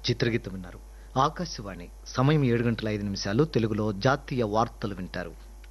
చిత్రగీతం విన్నారు ఆకాశవాణి సమయం ఏడు గంటల ఐదు నిమిషాలు తెలుగులో జాతీయ వార్తలు వింటారు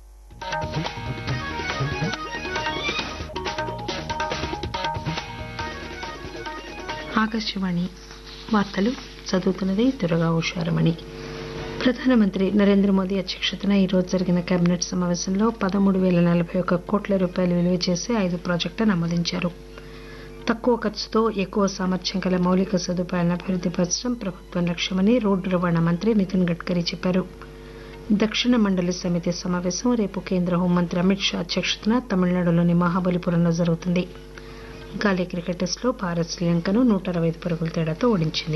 ఆకాశవాణి వార్తలు చదువుతున్నది దుర్గా ఉషారమణి ప్రధానమంత్రి నరేంద్ర మోదీ అధ్యక్షతన ఈరోజు జరిగిన కేబినెట్ సమావేశంలో పదమూడు వేల నలభై ఒక్క కోట్ల రూపాయలు విలువ చేసే ఐదు ప్రాజెక్టులను ఆమోదించారు తక్కువ ఖర్చుతో ఎక్కువ సామర్థ్యం గల మౌలిక సదుపాయాలను అభివృద్దిపరచడం ప్రభుత్వం లక్ష్యమని రోడ్డు రవాణా మంత్రి నితిన్ గడ్కరీ చెప్పారు దక్షిణ మండలి సమితి సమావేశం రేపు కేంద్ర హోంమంత్రి అమిత్ షా అధ్యక్షతన తమిళనాడులోని మహాబలిపురంలో జరుగుతుంది గాలీ క్రికెట్ టెస్టులో భారత్ శ్రీలంకను నూట అరవై ఐదు పరుగుల తేడాతో ఓడించింది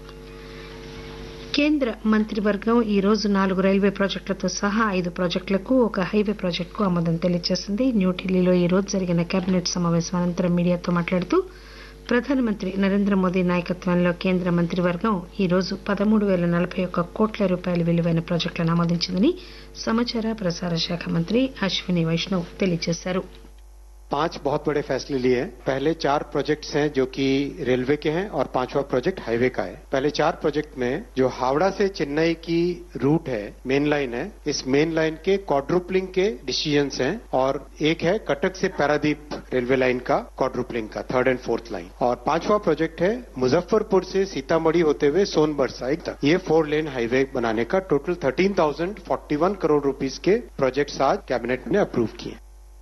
కేంద్ర మంత్రివర్గం ఈ రోజు నాలుగు రైల్వే ప్రాజెక్టులతో సహా ఐదు ప్రాజెక్టులకు ఒక హైవే ప్రాజెక్టుకు ఆమోదం తెలియజేసింది న్యూఢిల్లీలో ఈ రోజు జరిగిన కేబినెట్ సమావేశం అనంతరం మీడియాతో మాట్లాడుతూ ప్రధానమంత్రి నరేంద్ర మోదీ నాయకత్వంలో కేంద్ర మంత్రివర్గం ఈ రోజు పదమూడు వేల నలభై ఒక్క కోట్ల రూపాయల విలువైన ప్రాజెక్టులను ఆమోదించిందని సమాచార ప్రసార శాఖ మంత్రి అశ్విని వైష్ణవ్ తెలియజేశారు पांच बहुत बड़े फैसले लिए हैं पहले चार प्रोजेक्ट्स हैं जो कि रेलवे के हैं और पांचवा प्रोजेक्ट हाईवे का है पहले चार प्रोजेक्ट में जो हावड़ा से चेन्नई की रूट है मेन लाइन है इस मेन लाइन के क्वाड्रुपलिंग के डिसीजंस हैं और एक है कटक से पैरादीप रेलवे लाइन का क्वाड्रुपलिंग का थर्ड एंड फोर्थ लाइन और पांचवा प्रोजेक्ट है मुजफ्फरपुर से सीतामढ़ी होते हुए सोनभर साइड तक ये फोर लेन हाईवे बनाने का total thirteen thousand forty one crore rupees के प्रोजेक्ट्स आज कैबिनेट ने अप्रूव किए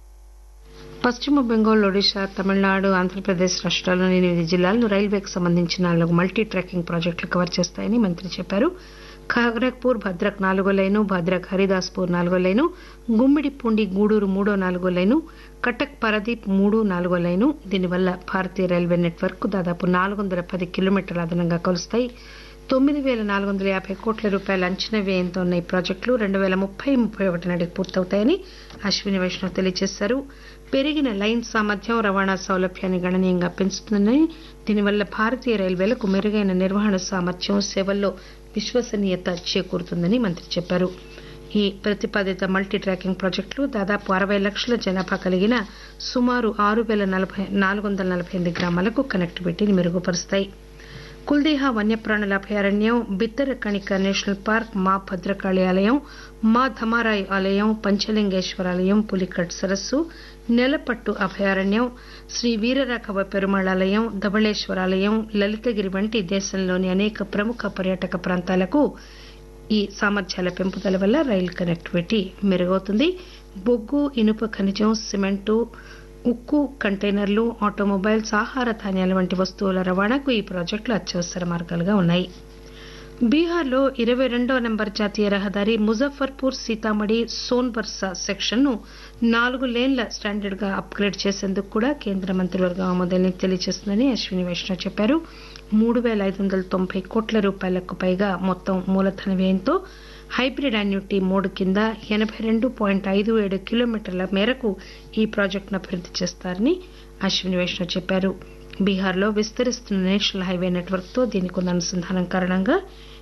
పశ్చిమ బెంగాల్ ఒడిశా తమిళనాడు ఆంధ్రప్రదేశ్ రాష్ట్రాల్లోని ఎనిమిది జిల్లాలను రైల్వేకి సంబంధించిన నాలుగు మల్టీ ట్రాకింగ్ ప్రాజెక్టులు కవర్ చేస్తాయని మంత్రి చెప్పారు ఖాగ్రక్పూర్ భద్రక్ నాలుగో లైను భద్రక్ హరిదాస్పూర్ నాలుగో లైను గుమ్మిడిపూండి గూడూరు మూడో నాలుగో లైను కటక్ పరదీప్ మూడు నాలుగో లైను దీనివల్ల భారతీయ రైల్వే నెట్వర్క్ దాదాపు నాలుగు వందల పది కిలోమీటర్ల అదనంగా కలుస్తాయి తొమ్మిది వేల నాలుగు వందల యాభై కోట్ల రూపాయల అంచనా వ్యయంతో ఉన్న ఈ ప్రాజెక్టులు రెండు వేల ముప్పై ముప్పై ఒకటి నాటికి పూర్తవుతాయని అశ్విని వైష్ణవ్ తెలియజేశారు పెరిగిన లైన్ సామర్థ్యం రవాణా సౌలభ్యాన్ని గణనీయంగా పెంచుతుందని దీనివల్ల భారతీయ రైల్వేలకు మెరుగైన నిర్వహణ సామర్థ్యం సేవల్లో విశ్వసనీయత చేకూరుతుందని మంత్రి చెప్పారు ఈ ప్రతిపాదిత మల్టీ ట్రాకింగ్ ప్రాజెక్టులు దాదాపు అరవై లక్షల జనాభా కలిగిన సుమారు ఆరు వేల నలభై నాలుగు వందల నలభై ఎనిమిది గ్రామాలకు కనెక్టివిటీని మెరుగుపరుస్తాయి కుల్దేహా వన్యప్రాణుల అభయారణ్యం బిత్తరకణిక నేషనల్ పార్క్ మా భద్రకాళి ఆలయం మా ధమారాయి ఆలయం పంచలింగేశ్వర ఆలయం పులికట్ సరస్సు నెలపట్టు అభయారణ్యం శ్రీ వీరరాఘవ పెరుమాళ్ ఆలయం ధవళేశ్వర ఆలయం లలితగిరి వంటి దేశంలోని అనేక ప్రముఖ పర్యాటక ప్రాంతాలకు ఈ సామర్థ్యాల పెంపుదల వల్ల రైలు కనెక్టివిటీ మెరుగవుతుంది బొగ్గు ఇనుప ఖనిజం సిమెంటు ఉక్కు కంటైనర్లు ఆటోమొబైల్స్ ఆహార ధాన్యాల వంటి వస్తువుల రవాణాకు ఈ ప్రాజెక్టులు అత్యవసర మార్గాలుగా ఉన్నాయి బీహార్లో ఇరవై రెండో నెంబర్ జాతీయ రహదారి ముజఫర్పూర్ సీతామఢి సోన్బర్సా సెక్షన్ ను నాలుగు లేన్ల స్టాండర్డ్ గా అప్గ్రేడ్ చేసేందుకు కూడా కేంద్ర మంత్రివర్గం ఆమోదాన్ని తెలియజేస్తుందని అశ్విని వైష్ణవ్ చెప్పారు మూడు పేల ఐదు వందల తొంభై కోట్ల రూపాయలకు పైగా మొత్తం మూలధన వ్యయంతో హైబ్రిడ్ అన్యూటీ మోడ్ కింద ఎనబై రెండు పాయింట్ ఐదు ఏడు కిలోమీటర్ల మేరకు ఈ ప్రాజెక్టును అభివృద్ది చేస్తారని అశ్విని వైష్ణవ్ చెప్పారు బీహార్లో విస్తరిస్తున్న నేషనల్ హైవే నెట్వర్క్ తో దీనికి ఉన్న అనుసంధానం కారణంగా